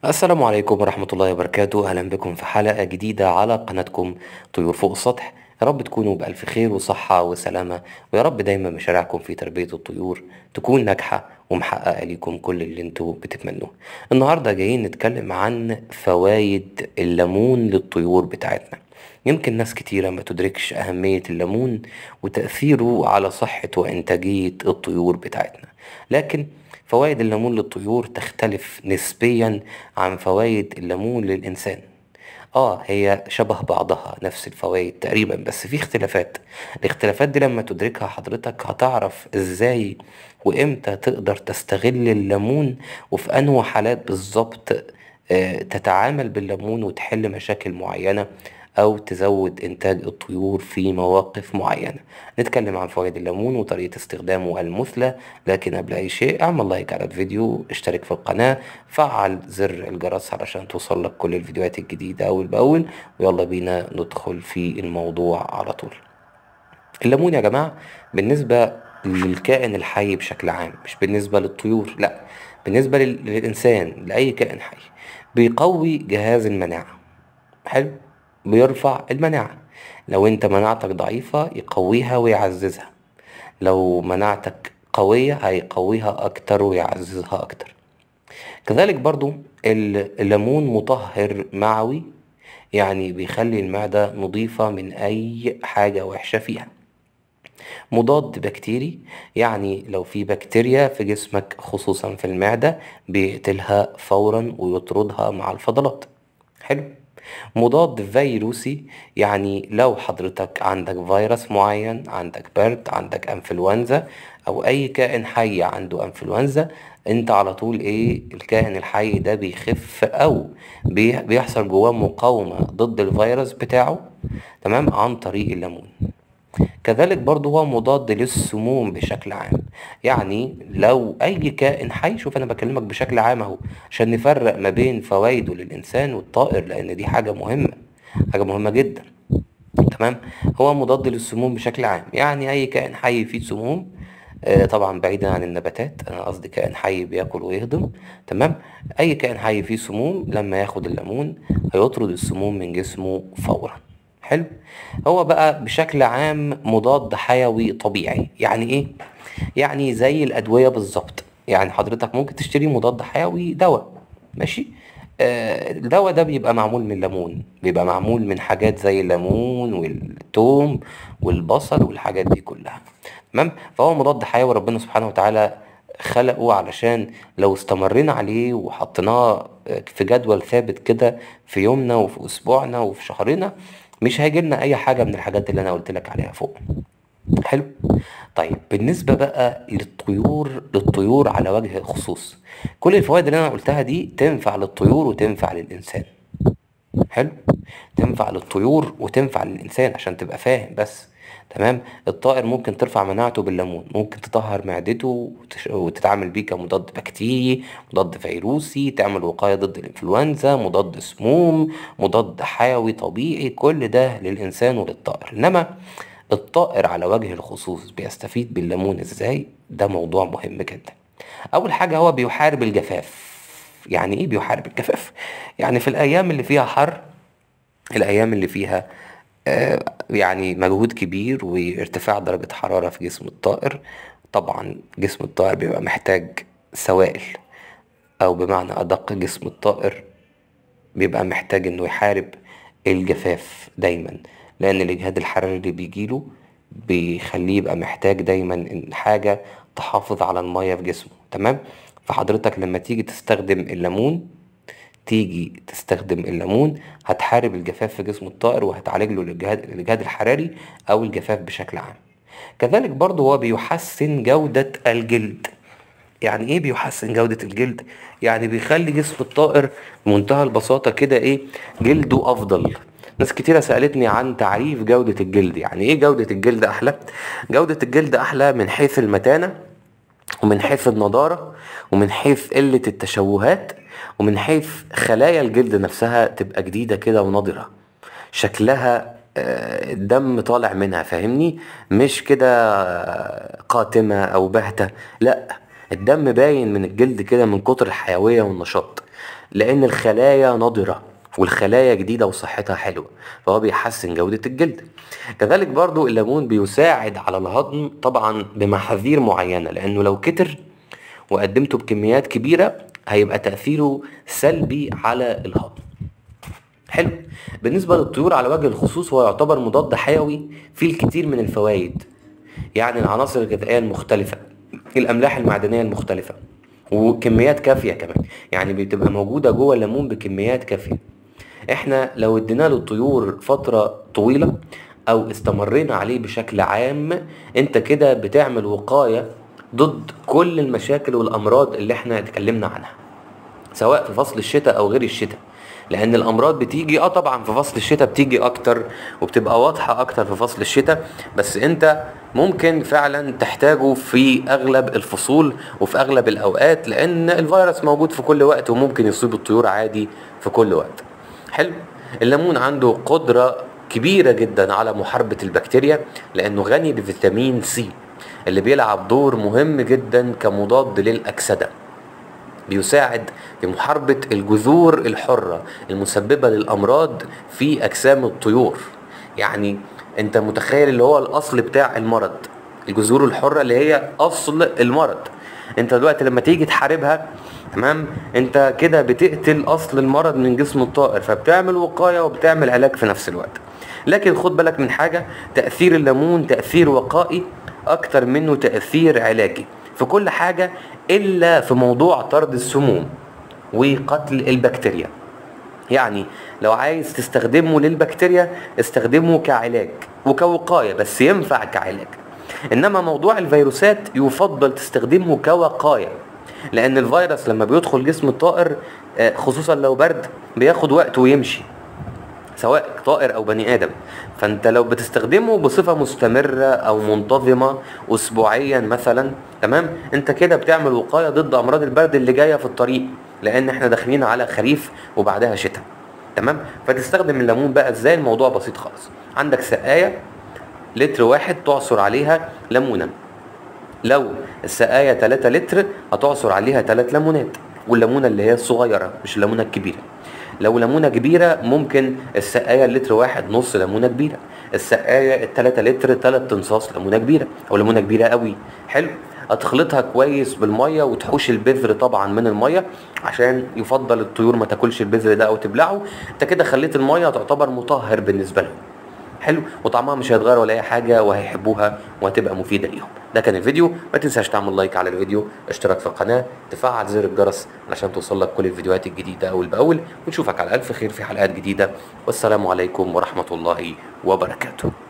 السلام عليكم ورحمة الله وبركاته أهلا بكم في حلقة جديدة على قناتكم طيور فوق السطح يا رب تكونوا بألف خير وصحة وسلامة ويا رب دايما مشاريعكم في تربية الطيور تكون ناجحة ومحققة ليكم كل اللي انتوا بتتمنوه النهاردة جايين نتكلم عن فوائد الليمون للطيور بتاعتنا يمكن ناس كتيرة ما تدركش أهمية الليمون وتأثيره على صحة وإنتاجية الطيور بتاعتنا لكن فوائد الليمون للطيور تختلف نسبيا عن فوائد الليمون للإنسان اه هي شبه بعضها نفس الفوائد تقريبا بس في اختلافات الاختلافات دي لما تدركها حضرتك هتعرف ازاي وامتى تقدر تستغل الليمون وفي انه حالات بالظبط آه، تتعامل بالليمون وتحل مشاكل معينة أو تزود إنتاج الطيور في مواقف معينة نتكلم عن فوائد الليمون وطريقة استخدامه المثلى لكن قبل أي شيء اعمل لايك على الفيديو اشترك في القناة فعل زر الجرس علشان توصلك كل الفيديوهات الجديدة أول بأول ويلا بينا ندخل في الموضوع على طول الليمون يا جماعة بالنسبة للكائن الحي بشكل عام مش بالنسبة للطيور لأ بالنسبة لل- للإنسان لأي كائن حي بيقوي جهاز المناعة حلو بيرفع المناعة لو انت مناعتك ضعيفة يقويها ويعززها لو مناعتك قوية هيقويها أكتر ويعززها أكتر كذلك برضو ال- الليمون مطهر معوي يعني بيخلي المعدة نظيفة من أي حاجة وحشة فيها مضاد بكتيري يعني لو في بكتيريا في جسمك خصوصا في المعدة بيقتلها فورا ويطردها مع الفضلات حلو مضاد فيروسي يعني لو حضرتك عندك فيروس معين عندك برد عندك انفلونزا او اي كائن حي عنده انفلونزا انت على طول ايه الكائن الحي ده بيخف او بي- بيحصل جواه مقاومة ضد الفيروس بتاعه تمام عن طريق الليمون كذلك برضه هو مضاد للسموم بشكل عام يعني لو اي كائن حي شوف انا بكلمك بشكل عام اهو عشان نفرق ما بين فوائده للانسان والطائر لان دي حاجة مهمة حاجة مهمة جدا تمام هو مضاد للسموم بشكل عام يعني اي كائن حي فيه سموم آه، طبعا بعيدا عن النباتات انا قصدي كائن حي بياكل ويهضم تمام اي كائن حي فيه سموم لما ياخد الليمون هيطرد السموم من جسمه فورا حلو هو بقى بشكل عام مضاد حيوي طبيعي يعني ايه يعني زي الادويه بالظبط يعني حضرتك ممكن تشتري مضاد حيوي دواء ماشي آه، الدواء ده بيبقى معمول من ليمون بيبقى معمول من حاجات زي الليمون والثوم والبصل والحاجات دي كلها تمام فهو مضاد حيوي ربنا سبحانه وتعالى خلقه علشان لو استمرينا عليه وحطيناه في جدول ثابت كده في يومنا وفي اسبوعنا وفي شهرنا مش هيجيلنا اي حاجة من الحاجات اللي انا قلت لك عليها فوق حلو طيب بالنسبة بقى للطيور للطيور على وجه الخصوص كل الفوائد اللي انا قلتها دي تنفع للطيور وتنفع للانسان حلو تنفع للطيور وتنفع للإنسان عشان تبقى فاهم بس تمام الطائر ممكن ترفع مناعته بالليمون ممكن تطهر معدته وتش- وتتعامل بيه كمضاد بكتيري مضاد فيروسي تعمل وقاية ضد الإنفلونزا مضاد سموم مضاد حيوي طبيعي كل ده للإنسان وللطائر إنما الطائر على وجه الخصوص بيستفيد بالليمون إزاي ده موضوع مهم جدا أول حاجة هو بيحارب الجفاف يعني ايه بيحارب الجفاف يعني في الايام اللي فيها حر الايام اللي فيها آه، يعني مجهود كبير وارتفاع درجة حرارة في جسم الطائر طبعا جسم الطائر بيبقى محتاج سوائل او بمعنى ادق جسم الطائر بيبقى محتاج انه يحارب الجفاف دايما لان الاجهاد الحراري اللي بيجيله بيخليه يبقى محتاج دايما ان حاجة تحافظ على المية في جسمه تمام فحضرتك لما تيجي تستخدم الليمون تيجي تستخدم الليمون هتحارب الجفاف في جسم الطائر وهتعالج له الإجهاد, الإجهاد الحراري أو الجفاف بشكل عام كذلك برضه هو بيحسن جودة الجلد يعني ايه بيحسن جودة الجلد يعني بيخلي جسم الطائر بمنتهى البساطة كده ايه جلده افضل ناس كتيرة سألتني عن تعريف جودة الجلد يعني ايه جودة الجلد احلى جودة الجلد احلى من حيث المتانة ومن حيث النضارة ومن حيث قلة التشوهات ومن حيث خلايا الجلد نفسها تبقى جديدة كده ونضرة شكلها آه، الدم طالع منها فاهمني مش كده آه، قاتمة أو باهتة لأ الدم باين من الجلد كده من كتر الحيوية والنشاط لان الخلايا نضرة والخلايا جديدة وصحتها حلوة فهو بيحسن جودة الجلد كذلك برضو الليمون بيساعد على الهضم طبعا بمحاذير معينة لانه لو كتر وقدمته بكميات كبيرة هيبقى تأثيره سلبي على الهضم حلو بالنسبة للطيور على وجه الخصوص هو يعتبر مضاد حيوي فيه الكثير من الفوائد يعني العناصر الغذائية المختلفة الأملاح المعدنية المختلفة وكميات كافية كمان يعني بتبقى موجودة جوه الليمون بكميات كافية احنا لو اديناه للطيور فترة طويلة او استمرينا عليه بشكل عام انت كده بتعمل وقاية ضد كل المشاكل والامراض اللي احنا اتكلمنا عنها سواء في فصل الشتاء او غير الشتاء لان الامراض بتيجي اه طبعا في فصل الشتاء بتيجي اكتر وبتبقى واضحه اكتر في فصل الشتاء بس انت ممكن فعلا تحتاجه في اغلب الفصول وفي اغلب الاوقات لان الفيروس موجود في كل وقت وممكن يصيب الطيور عادي في كل وقت حلو الليمون عنده قدره كبيره جدا على محاربه البكتيريا لانه غني بفيتامين سي اللي بيلعب دور مهم جدا كمضاد للاكسده بيساعد في محاربة الجذور الحرة المسببة للأمراض في أجسام الطيور يعني أنت متخيل اللي هو الأصل بتاع المرض الجذور الحرة اللي هي أصل المرض أنت دلوقتي لما تيجي تحاربها تمام انت كده بتقتل اصل المرض من جسم الطائر فبتعمل وقايه وبتعمل علاج في نفس الوقت لكن خد بالك من حاجه تاثير الليمون تاثير وقائي اكتر منه تاثير علاجي في كل حاجه الا في موضوع طرد السموم وقتل البكتيريا يعني لو عايز تستخدمه للبكتيريا استخدمه كعلاج وكوقايه بس ينفع كعلاج انما موضوع الفيروسات يفضل تستخدمه كوقايه لان الفيروس لما بيدخل جسم الطائر آه، خصوصا لو برد بياخد وقت ويمشي سواء طائر او بني ادم فانت لو بتستخدمه بصفه مستمره او منتظمه اسبوعيا مثلا تمام انت كده بتعمل وقايه ضد امراض البرد اللي جايه في الطريق لان احنا داخلين على خريف وبعدها شتاء تمام فتستخدم الليمون بقى ازاي الموضوع بسيط خالص عندك سقايه لتر واحد تعصر عليها ليمونه لو السقايه 3 لتر هتعصر عليها 3 ليمونات والليمونه اللي هي الصغيره مش الليمونه الكبيره لو ليمونه كبيره ممكن السقايه اللتر واحد نص ليمونه كبيره السقايه التلاتة لتر تلات تنصاص ليمونه كبيره او ليمونه كبيره قوي حلو هتخلطها كويس بالميه وتحوش البذر طبعا من الميه عشان يفضل الطيور ما تاكلش البذر ده او تبلعه انت كده خليت الميه تعتبر مطهر بالنسبه لهم حلو وطعمها مش هيتغير ولا اي حاجه وهيحبوها وهتبقى مفيده ليهم ده كان الفيديو ما تنساش تعمل لايك على الفيديو اشتراك في القناه تفعل زر الجرس علشان توصل لك كل الفيديوهات الجديده اول باول ونشوفك على الف خير في حلقات جديده والسلام عليكم ورحمه الله وبركاته